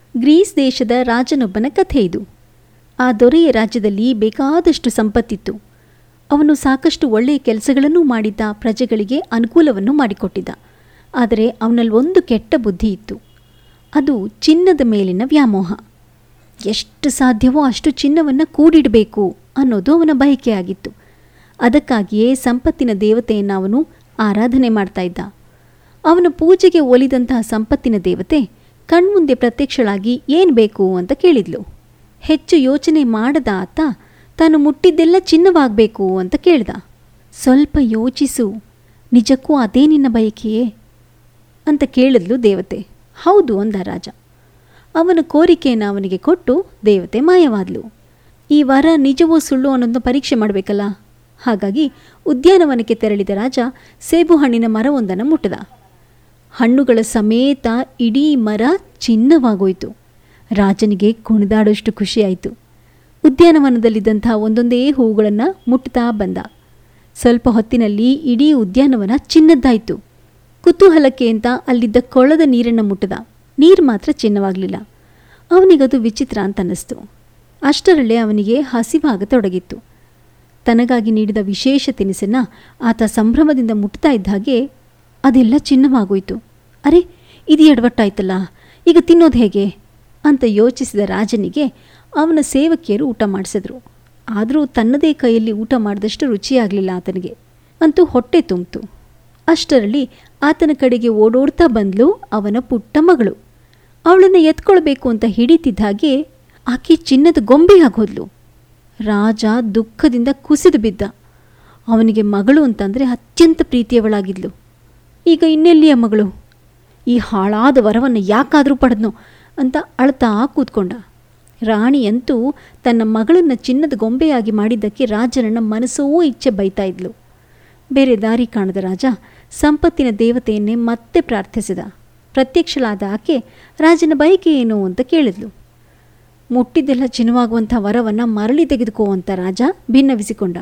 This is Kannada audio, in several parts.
ಗ್ರೀಸ್ ದೇಶದ ರಾಜನೊಬ್ಬನ ಕಥೆ ಇದು ಆ ದೊರೆಯ ರಾಜ್ಯದಲ್ಲಿ ಬೇಕಾದಷ್ಟು ಸಂಪತ್ತಿತ್ತು ಅವನು ಸಾಕಷ್ಟು ಒಳ್ಳೆಯ ಕೆಲಸಗಳನ್ನೂ ಮಾಡಿದ್ದ ಪ್ರಜೆಗಳಿಗೆ ಅನುಕೂಲವನ್ನು ಮಾಡಿಕೊಟ್ಟಿದ್ದ ಆದರೆ ಅವನಲ್ಲಿ ಒಂದು ಕೆಟ್ಟ ಬುದ್ಧಿ ಇತ್ತು ಅದು ಚಿನ್ನದ ಮೇಲಿನ ವ್ಯಾಮೋಹ ಎಷ್ಟು ಸಾಧ್ಯವೋ ಅಷ್ಟು ಚಿನ್ನವನ್ನು ಕೂಡಿಡಬೇಕು ಅನ್ನೋದು ಅವನ ಬಯಕೆಯಾಗಿತ್ತು ಅದಕ್ಕಾಗಿಯೇ ಸಂಪತ್ತಿನ ದೇವತೆಯನ್ನು ಅವನು ಆರಾಧನೆ ಮಾಡ್ತಾ ಇದ್ದ ಅವನ ಪೂಜೆಗೆ ಒಲಿದಂತಹ ಸಂಪತ್ತಿನ ದೇವತೆ ಕಣ್ಮುಂದೆ ಪ್ರತ್ಯಕ್ಷಳಾಗಿ ಏನು ಬೇಕು ಅಂತ ಕೇಳಿದ್ಲು ಹೆಚ್ಚು ಯೋಚನೆ ಮಾಡದ ಆತ ತಾನು ಮುಟ್ಟಿದ್ದೆಲ್ಲ ಚಿನ್ನವಾಗಬೇಕು ಅಂತ ಕೇಳ್ದ ಸ್ವಲ್ಪ ಯೋಚಿಸು ನಿಜಕ್ಕೂ ಅದೇ ನಿನ್ನ ಬಯಕೆಯೇ ಅಂತ ಕೇಳಿದ್ಲು ದೇವತೆ ಹೌದು ಅಂದ ರಾಜ ಅವನ ಕೋರಿಕೆಯನ್ನು ಅವನಿಗೆ ಕೊಟ್ಟು ದೇವತೆ ಮಾಯವಾದ್ಲು ಈ ವರ ನಿಜವೋ ಸುಳ್ಳು ಅನ್ನೋದನ್ನ ಪರೀಕ್ಷೆ ಮಾಡಬೇಕಲ್ಲ ಹಾಗಾಗಿ ಉದ್ಯಾನವನಕ್ಕೆ ತೆರಳಿದ ರಾಜ ಸೇಬು ಹಣ್ಣಿನ ಮರವೊಂದನ್ನು ಮುಟ್ಟದ ಹಣ್ಣುಗಳ ಸಮೇತ ಇಡೀ ಮರ ಚಿನ್ನವಾಗೋಯ್ತು ರಾಜನಿಗೆ ಕುಣಿದಾಡೋಷ್ಟು ಖುಷಿಯಾಯಿತು ಉದ್ಯಾನವನದಲ್ಲಿದ್ದಂಥ ಒಂದೊಂದೇ ಹೂವುಗಳನ್ನು ಮುಟ್ತಾ ಬಂದ ಸ್ವಲ್ಪ ಹೊತ್ತಿನಲ್ಲಿ ಇಡೀ ಉದ್ಯಾನವನ ಚಿನ್ನದ್ದಾಯಿತು ಕುತೂಹಲಕ್ಕೆ ಅಂತ ಅಲ್ಲಿದ್ದ ಕೊಳದ ನೀರನ್ನು ಮುಟ್ಟದ ನೀರು ಮಾತ್ರ ಚಿನ್ನವಾಗಲಿಲ್ಲ ಅವನಿಗದು ವಿಚಿತ್ರ ಅಂತ ಅನ್ನಿಸ್ತು ಅಷ್ಟರಲ್ಲೇ ಅವನಿಗೆ ಹಸಿವಾಗತೊಡಗಿತ್ತು ತನಗಾಗಿ ನೀಡಿದ ವಿಶೇಷ ತಿನಿಸನ್ನು ಆತ ಸಂಭ್ರಮದಿಂದ ಮುಟ್ತಾ ಇದ್ದ ಹಾಗೆ ಅದೆಲ್ಲ ಚಿನ್ನವಾಗೋಯ್ತು ಅರೆ ಇದು ಎಡವಟ್ಟಾಯ್ತಲ್ಲ ಈಗ ತಿನ್ನೋದು ಹೇಗೆ ಅಂತ ಯೋಚಿಸಿದ ರಾಜನಿಗೆ ಅವನ ಸೇವಕಿಯರು ಊಟ ಮಾಡಿಸಿದ್ರು ಆದರೂ ತನ್ನದೇ ಕೈಯಲ್ಲಿ ಊಟ ಮಾಡಿದಷ್ಟು ರುಚಿಯಾಗಲಿಲ್ಲ ಆತನಿಗೆ ಅಂತೂ ಹೊಟ್ಟೆ ತುಂಬಿತು ಅಷ್ಟರಲ್ಲಿ ಆತನ ಕಡೆಗೆ ಓಡೋಡ್ತಾ ಬಂದ್ಲು ಅವನ ಪುಟ್ಟ ಮಗಳು ಅವಳನ್ನು ಎತ್ಕೊಳ್ಬೇಕು ಅಂತ ಹಿಡಿತಿದ್ದ ಹಾಗೆ ಆಕೆ ಚಿನ್ನದ ಗೊಂಬೆ ಆಗೋದ್ಲು ರಾಜ ದುಃಖದಿಂದ ಕುಸಿದು ಬಿದ್ದ ಅವನಿಗೆ ಮಗಳು ಅಂತಂದರೆ ಅತ್ಯಂತ ಪ್ರೀತಿಯವಳಾಗಿದ್ಲು ಈಗ ಇನ್ನೆಲ್ಲಿಯ ಮಗಳು ಈ ಹಾಳಾದ ವರವನ್ನು ಯಾಕಾದರೂ ಪಡೆದ್ನೋ ಅಂತ ಅಳ್ತಾ ಕೂತ್ಕೊಂಡ ರಾಣಿಯಂತೂ ತನ್ನ ಮಗಳನ್ನು ಚಿನ್ನದ ಗೊಂಬೆಯಾಗಿ ಮಾಡಿದ್ದಕ್ಕೆ ರಾಜನನ್ನ ಮನಸ್ಸೋ ಇಚ್ಛೆ ಬೈತಾ ಇದ್ಲು ಬೇರೆ ದಾರಿ ಕಾಣದ ರಾಜ ಸಂಪತ್ತಿನ ದೇವತೆಯನ್ನೇ ಮತ್ತೆ ಪ್ರಾರ್ಥಿಸಿದ ಪ್ರತ್ಯಕ್ಷಳಾದ ಆಕೆ ರಾಜನ ಬಯಕೆ ಏನು ಅಂತ ಕೇಳಿದ್ಲು ಮುಟ್ಟಿದ್ದೆಲ್ಲ ಚಿನ್ನವಾಗುವಂಥ ವರವನ್ನು ಮರಳಿ ತೆಗೆದುಕೋ ಅಂತ ರಾಜ ಭಿನ್ನವಿಸಿಕೊಂಡ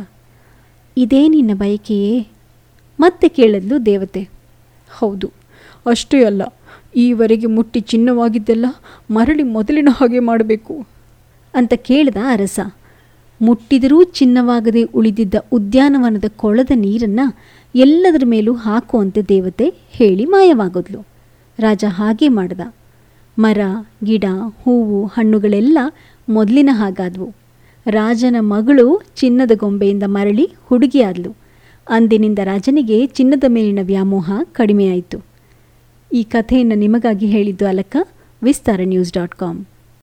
ಇದೇ ನಿನ್ನ ಬಯಕೆಯೇ ಮತ್ತೆ ಕೇಳಿದ್ಲು ದೇವತೆ ಹೌದು ಅಷ್ಟೇ ಅಲ್ಲ ಈವರೆಗೆ ಮುಟ್ಟಿ ಚಿನ್ನವಾಗಿದ್ದೆಲ್ಲ ಮರಳಿ ಮೊದಲಿನ ಹಾಗೆ ಮಾಡಬೇಕು ಅಂತ ಕೇಳಿದ ಅರಸ ಮುಟ್ಟಿದರೂ ಚಿನ್ನವಾಗದೆ ಉಳಿದಿದ್ದ ಉದ್ಯಾನವನದ ಕೊಳದ ನೀರನ್ನು ಎಲ್ಲದರ ಮೇಲೂ ಹಾಕುವಂತೆ ದೇವತೆ ಹೇಳಿ ಮಾಯವಾಗೋದ್ಲು ರಾಜ ಹಾಗೆ ಮಾಡ್ದ ಮರ ಗಿಡ ಹೂವು ಹಣ್ಣುಗಳೆಲ್ಲ ಮೊದಲಿನ ಹಾಗಾದವು ರಾಜನ ಮಗಳು ಚಿನ್ನದ ಗೊಂಬೆಯಿಂದ ಮರಳಿ ಹುಡುಗಿಯಾದ್ಲು ಅಂದಿನಿಂದ ರಾಜನಿಗೆ ಚಿನ್ನದ ಮೇಲಿನ ವ್ಯಾಮೋಹ ಕಡಿಮೆಯಾಯಿತು ಈ ಕಥೆಯನ್ನು ನಿಮಗಾಗಿ ಹೇಳಿದ್ದು Alakka Vistara news dot com